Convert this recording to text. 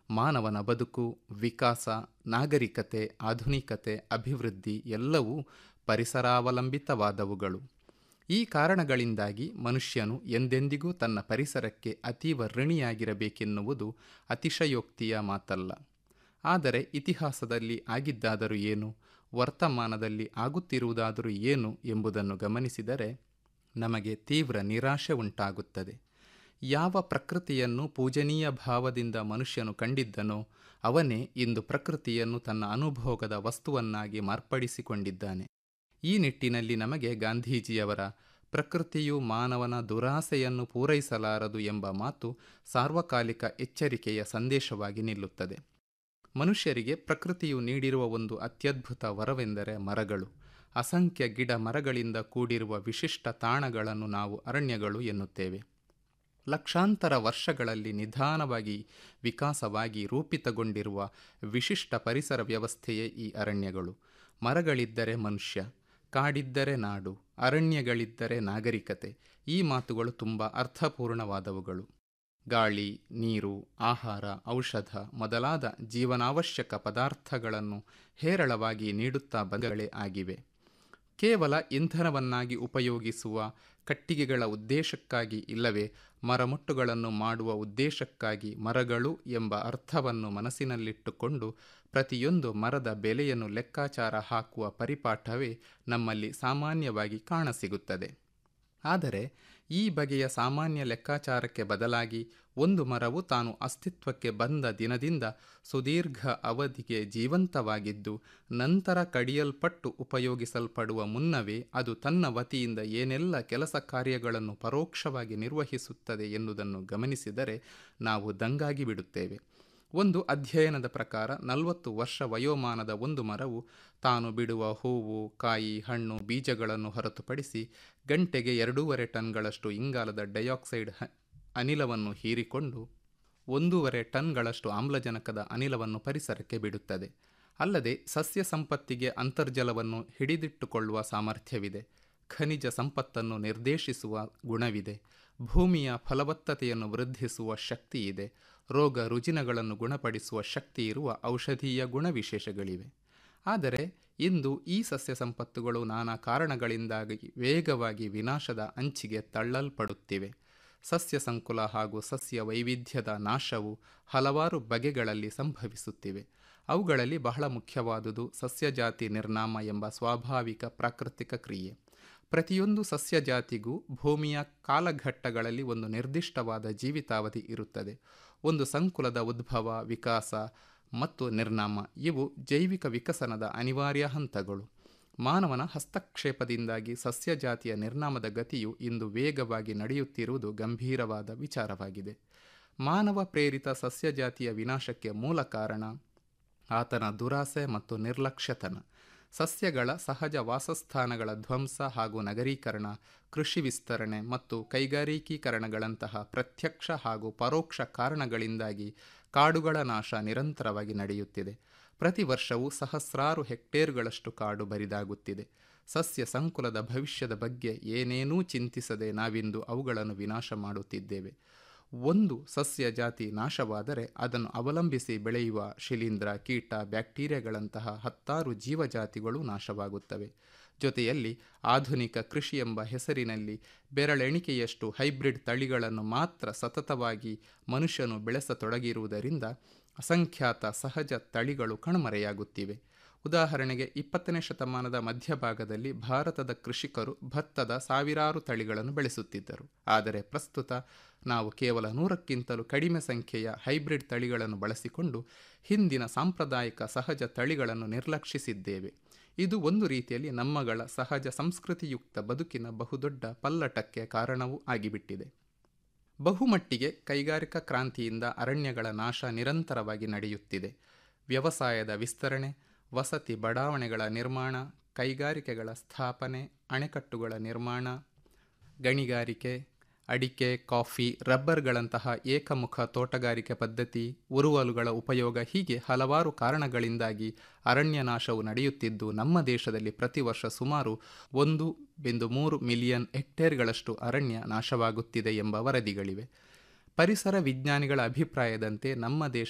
ಮಾನವನ ಬದುಕು ವಿಕಾಸ ನಾಗರಿಕತೆ ಆಧುನಿಕತೆ ಅಭಿವೃದ್ಧಿ ಎಲ್ಲವೂ ಪರಿಸರಾವಲಂಬಿತವಾದವುಗಳು ಈ ಕಾರಣಗಳಿಂದಾಗಿ ಮನುಷ್ಯನು ಎಂದೆಂದಿಗೂ ತನ್ನ ಪರಿಸರಕ್ಕೆ ಅತೀವ ಋಣಿಯಾಗಿರಬೇಕೆನ್ನುವುದು ಅತಿಶಯೋಕ್ತಿಯ ಮಾತಲ್ಲ ಆದರೆ ಇತಿಹಾಸದಲ್ಲಿ ಆಗಿದ್ದಾದರೂ ಏನು ವರ್ತಮಾನದಲ್ಲಿ ಆಗುತ್ತಿರುವುದಾದರೂ ಏನು ಎಂಬುದನ್ನು ಗಮನಿಸಿದರೆ ನಮಗೆ ತೀವ್ರ ನಿರಾಶೆ ಉಂಟಾಗುತ್ತದೆ ಯಾವ ಪ್ರಕೃತಿಯನ್ನು ಪೂಜನೀಯ ಭಾವದಿಂದ ಮನುಷ್ಯನು ಕಂಡಿದ್ದನೋ ಅವನೇ ಇಂದು ಪ್ರಕೃತಿಯನ್ನು ತನ್ನ ಅನುಭೋಗದ ವಸ್ತುವನ್ನಾಗಿ ಮಾರ್ಪಡಿಸಿಕೊಂಡಿದ್ದಾನೆ ಈ ನಿಟ್ಟಿನಲ್ಲಿ ನಮಗೆ ಗಾಂಧೀಜಿಯವರ ಪ್ರಕೃತಿಯು ಮಾನವನ ದುರಾಸೆಯನ್ನು ಪೂರೈಸಲಾರದು ಎಂಬ ಮಾತು ಸಾರ್ವಕಾಲಿಕ ಎಚ್ಚರಿಕೆಯ ಸಂದೇಶವಾಗಿ ನಿಲ್ಲುತ್ತದೆ ಮನುಷ್ಯರಿಗೆ ಪ್ರಕೃತಿಯು ನೀಡಿರುವ ಒಂದು ಅತ್ಯದ್ಭುತ ವರವೆಂದರೆ ಮರಗಳು ಅಸಂಖ್ಯ ಗಿಡ ಮರಗಳಿಂದ ಕೂಡಿರುವ ವಿಶಿಷ್ಟ ತಾಣಗಳನ್ನು ನಾವು ಅರಣ್ಯಗಳು ಎನ್ನುತ್ತೇವೆ ಲಕ್ಷಾಂತರ ವರ್ಷಗಳಲ್ಲಿ ನಿಧಾನವಾಗಿ ವಿಕಾಸವಾಗಿ ರೂಪಿತಗೊಂಡಿರುವ ವಿಶಿಷ್ಟ ಪರಿಸರ ವ್ಯವಸ್ಥೆಯೇ ಈ ಅರಣ್ಯಗಳು ಮರಗಳಿದ್ದರೆ ಮನುಷ್ಯ ಕಾಡಿದ್ದರೆ ನಾಡು ಅರಣ್ಯಗಳಿದ್ದರೆ ನಾಗರಿಕತೆ ಈ ಮಾತುಗಳು ತುಂಬ ಅರ್ಥಪೂರ್ಣವಾದವುಗಳು ಗಾಳಿ ನೀರು ಆಹಾರ ಔಷಧ ಮೊದಲಾದ ಜೀವನಾವಶ್ಯಕ ಪದಾರ್ಥಗಳನ್ನು ಹೇರಳವಾಗಿ ನೀಡುತ್ತಾ ಬಂದಗಳೇ ಆಗಿವೆ ಕೇವಲ ಇಂಧನವನ್ನಾಗಿ ಉಪಯೋಗಿಸುವ ಕಟ್ಟಿಗೆಗಳ ಉದ್ದೇಶಕ್ಕಾಗಿ ಇಲ್ಲವೇ ಮರಮುಟ್ಟುಗಳನ್ನು ಮಾಡುವ ಉದ್ದೇಶಕ್ಕಾಗಿ ಮರಗಳು ಎಂಬ ಅರ್ಥವನ್ನು ಮನಸ್ಸಿನಲ್ಲಿಟ್ಟುಕೊಂಡು ಪ್ರತಿಯೊಂದು ಮರದ ಬೆಲೆಯನ್ನು ಲೆಕ್ಕಾಚಾರ ಹಾಕುವ ಪರಿಪಾಠವೇ ನಮ್ಮಲ್ಲಿ ಸಾಮಾನ್ಯವಾಗಿ ಕಾಣಸಿಗುತ್ತದೆ ಆದರೆ ಈ ಬಗೆಯ ಸಾಮಾನ್ಯ ಲೆಕ್ಕಾಚಾರಕ್ಕೆ ಬದಲಾಗಿ ಒಂದು ಮರವು ತಾನು ಅಸ್ತಿತ್ವಕ್ಕೆ ಬಂದ ದಿನದಿಂದ ಸುದೀರ್ಘ ಅವಧಿಗೆ ಜೀವಂತವಾಗಿದ್ದು ನಂತರ ಕಡಿಯಲ್ಪಟ್ಟು ಉಪಯೋಗಿಸಲ್ಪಡುವ ಮುನ್ನವೇ ಅದು ತನ್ನ ವತಿಯಿಂದ ಏನೆಲ್ಲ ಕೆಲಸ ಕಾರ್ಯಗಳನ್ನು ಪರೋಕ್ಷವಾಗಿ ನಿರ್ವಹಿಸುತ್ತದೆ ಎನ್ನುವುದನ್ನು ಗಮನಿಸಿದರೆ ನಾವು ದಂಗಾಗಿ ಬಿಡುತ್ತೇವೆ ಒಂದು ಅಧ್ಯಯನದ ಪ್ರಕಾರ ನಲವತ್ತು ವರ್ಷ ವಯೋಮಾನದ ಒಂದು ಮರವು ತಾನು ಬಿಡುವ ಹೂವು ಕಾಯಿ ಹಣ್ಣು ಬೀಜಗಳನ್ನು ಹೊರತುಪಡಿಸಿ ಗಂಟೆಗೆ ಎರಡೂವರೆ ಟನ್ಗಳಷ್ಟು ಇಂಗಾಲದ ಡೈಆಕ್ಸೈಡ್ ಅನಿಲವನ್ನು ಹೀರಿಕೊಂಡು ಒಂದೂವರೆ ಟನ್ಗಳಷ್ಟು ಆಮ್ಲಜನಕದ ಅನಿಲವನ್ನು ಪರಿಸರಕ್ಕೆ ಬಿಡುತ್ತದೆ ಅಲ್ಲದೆ ಸಸ್ಯ ಸಂಪತ್ತಿಗೆ ಅಂತರ್ಜಲವನ್ನು ಹಿಡಿದಿಟ್ಟುಕೊಳ್ಳುವ ಸಾಮರ್ಥ್ಯವಿದೆ ಖನಿಜ ಸಂಪತ್ತನ್ನು ನಿರ್ದೇಶಿಸುವ ಗುಣವಿದೆ ಭೂಮಿಯ ಫಲವತ್ತತೆಯನ್ನು ವೃದ್ಧಿಸುವ ಶಕ್ತಿ ಇದೆ ರೋಗ ರುಜಿನಗಳನ್ನು ಗುಣಪಡಿಸುವ ಶಕ್ತಿ ಇರುವ ಔಷಧೀಯ ಗುಣವಿಶೇಷಗಳಿವೆ ಆದರೆ ಇಂದು ಈ ಸಸ್ಯ ಸಂಪತ್ತುಗಳು ನಾನಾ ಕಾರಣಗಳಿಂದಾಗಿ ವೇಗವಾಗಿ ವಿನಾಶದ ಅಂಚಿಗೆ ತಳ್ಳಲ್ಪಡುತ್ತಿವೆ ಸಸ್ಯ ಸಂಕುಲ ಹಾಗೂ ಸಸ್ಯ ವೈವಿಧ್ಯದ ನಾಶವು ಹಲವಾರು ಬಗೆಗಳಲ್ಲಿ ಸಂಭವಿಸುತ್ತಿವೆ ಅವುಗಳಲ್ಲಿ ಬಹಳ ಮುಖ್ಯವಾದುದು ಸಸ್ಯಜಾತಿ ನಿರ್ನಾಮ ಎಂಬ ಸ್ವಾಭಾವಿಕ ಪ್ರಾಕೃತಿಕ ಕ್ರಿಯೆ ಪ್ರತಿಯೊಂದು ಸಸ್ಯ ಜಾತಿಗೂ ಭೂಮಿಯ ಕಾಲಘಟ್ಟಗಳಲ್ಲಿ ಒಂದು ನಿರ್ದಿಷ್ಟವಾದ ಜೀವಿತಾವಧಿ ಇರುತ್ತದೆ ಒಂದು ಸಂಕುಲದ ಉದ್ಭವ ವಿಕಾಸ ಮತ್ತು ನಿರ್ನಾಮ ಇವು ಜೈವಿಕ ವಿಕಸನದ ಅನಿವಾರ್ಯ ಹಂತಗಳು ಮಾನವನ ಹಸ್ತಕ್ಷೇಪದಿಂದಾಗಿ ಸಸ್ಯ ಜಾತಿಯ ನಿರ್ನಾಮದ ಗತಿಯು ಇಂದು ವೇಗವಾಗಿ ನಡೆಯುತ್ತಿರುವುದು ಗಂಭೀರವಾದ ವಿಚಾರವಾಗಿದೆ ಮಾನವ ಪ್ರೇರಿತ ಸಸ್ಯ ಜಾತಿಯ ವಿನಾಶಕ್ಕೆ ಮೂಲ ಕಾರಣ ಆತನ ದುರಾಸೆ ಮತ್ತು ನಿರ್ಲಕ್ಷ್ಯತನ ಸಸ್ಯಗಳ ಸಹಜ ವಾಸಸ್ಥಾನಗಳ ಧ್ವಂಸ ಹಾಗೂ ನಗರೀಕರಣ ಕೃಷಿ ವಿಸ್ತರಣೆ ಮತ್ತು ಕೈಗಾರಿಕೀಕರಣಗಳಂತಹ ಪ್ರತ್ಯಕ್ಷ ಹಾಗೂ ಪರೋಕ್ಷ ಕಾರಣಗಳಿಂದಾಗಿ ಕಾಡುಗಳ ನಾಶ ನಿರಂತರವಾಗಿ ನಡೆಯುತ್ತಿದೆ ಪ್ರತಿ ವರ್ಷವೂ ಸಹಸ್ರಾರು ಹೆಕ್ಟೇರ್ಗಳಷ್ಟು ಕಾಡು ಬರಿದಾಗುತ್ತಿದೆ ಸಸ್ಯ ಸಂಕುಲದ ಭವಿಷ್ಯದ ಬಗ್ಗೆ ಏನೇನೂ ಚಿಂತಿಸದೆ ನಾವಿಂದು ಅವುಗಳನ್ನು ವಿನಾಶ ಮಾಡುತ್ತಿದ್ದೇವೆ ಒಂದು ಸಸ್ಯ ಜಾತಿ ನಾಶವಾದರೆ ಅದನ್ನು ಅವಲಂಬಿಸಿ ಬೆಳೆಯುವ ಶಿಲೀಂಧ್ರ ಕೀಟ ಬ್ಯಾಕ್ಟೀರಿಯಾಗಳಂತಹ ಹತ್ತಾರು ಜೀವಜಾತಿಗಳು ನಾಶವಾಗುತ್ತವೆ ಜೊತೆಯಲ್ಲಿ ಆಧುನಿಕ ಕೃಷಿ ಎಂಬ ಹೆಸರಿನಲ್ಲಿ ಬೆರಳೆಣಿಕೆಯಷ್ಟು ಹೈಬ್ರಿಡ್ ತಳಿಗಳನ್ನು ಮಾತ್ರ ಸತತವಾಗಿ ಮನುಷ್ಯನು ಬೆಳೆಸತೊಡಗಿರುವುದರಿಂದ ಅಸಂಖ್ಯಾತ ಸಹಜ ತಳಿಗಳು ಕಣ್ಮರೆಯಾಗುತ್ತಿವೆ ಉದಾಹರಣೆಗೆ ಇಪ್ಪತ್ತನೇ ಶತಮಾನದ ಮಧ್ಯಭಾಗದಲ್ಲಿ ಭಾರತದ ಕೃಷಿಕರು ಭತ್ತದ ಸಾವಿರಾರು ತಳಿಗಳನ್ನು ಬೆಳೆಸುತ್ತಿದ್ದರು ಆದರೆ ಪ್ರಸ್ತುತ ನಾವು ಕೇವಲ ನೂರಕ್ಕಿಂತಲೂ ಕಡಿಮೆ ಸಂಖ್ಯೆಯ ಹೈಬ್ರಿಡ್ ತಳಿಗಳನ್ನು ಬಳಸಿಕೊಂಡು ಹಿಂದಿನ ಸಾಂಪ್ರದಾಯಿಕ ಸಹಜ ತಳಿಗಳನ್ನು ನಿರ್ಲಕ್ಷಿಸಿದ್ದೇವೆ ಇದು ಒಂದು ರೀತಿಯಲ್ಲಿ ನಮ್ಮಗಳ ಸಹಜ ಸಂಸ್ಕೃತಿಯುಕ್ತ ಬದುಕಿನ ಬಹುದೊಡ್ಡ ಪಲ್ಲಟಕ್ಕೆ ಕಾರಣವೂ ಆಗಿಬಿಟ್ಟಿದೆ ಬಹುಮಟ್ಟಿಗೆ ಕೈಗಾರಿಕಾ ಕ್ರಾಂತಿಯಿಂದ ಅರಣ್ಯಗಳ ನಾಶ ನಿರಂತರವಾಗಿ ನಡೆಯುತ್ತಿದೆ ವ್ಯವಸಾಯದ ವಿಸ್ತರಣೆ ವಸತಿ ಬಡಾವಣೆಗಳ ನಿರ್ಮಾಣ ಕೈಗಾರಿಕೆಗಳ ಸ್ಥಾಪನೆ ಅಣೆಕಟ್ಟುಗಳ ನಿರ್ಮಾಣ ಗಣಿಗಾರಿಕೆ ಅಡಿಕೆ ಕಾಫಿ ರಬ್ಬರ್ಗಳಂತಹ ಏಕಮುಖ ತೋಟಗಾರಿಕೆ ಪದ್ಧತಿ ಉರುವಲುಗಳ ಉಪಯೋಗ ಹೀಗೆ ಹಲವಾರು ಕಾರಣಗಳಿಂದಾಗಿ ಅರಣ್ಯ ನಾಶವು ನಡೆಯುತ್ತಿದ್ದು ನಮ್ಮ ದೇಶದಲ್ಲಿ ಪ್ರತಿ ವರ್ಷ ಸುಮಾರು ಒಂದು ಬಿಂದು ಮೂರು ಮಿಲಿಯನ್ ಹೆಕ್ಟೇರ್ಗಳಷ್ಟು ಅರಣ್ಯ ನಾಶವಾಗುತ್ತಿದೆ ಎಂಬ ವರದಿಗಳಿವೆ ಪರಿಸರ ವಿಜ್ಞಾನಿಗಳ ಅಭಿಪ್ರಾಯದಂತೆ ನಮ್ಮ ದೇಶ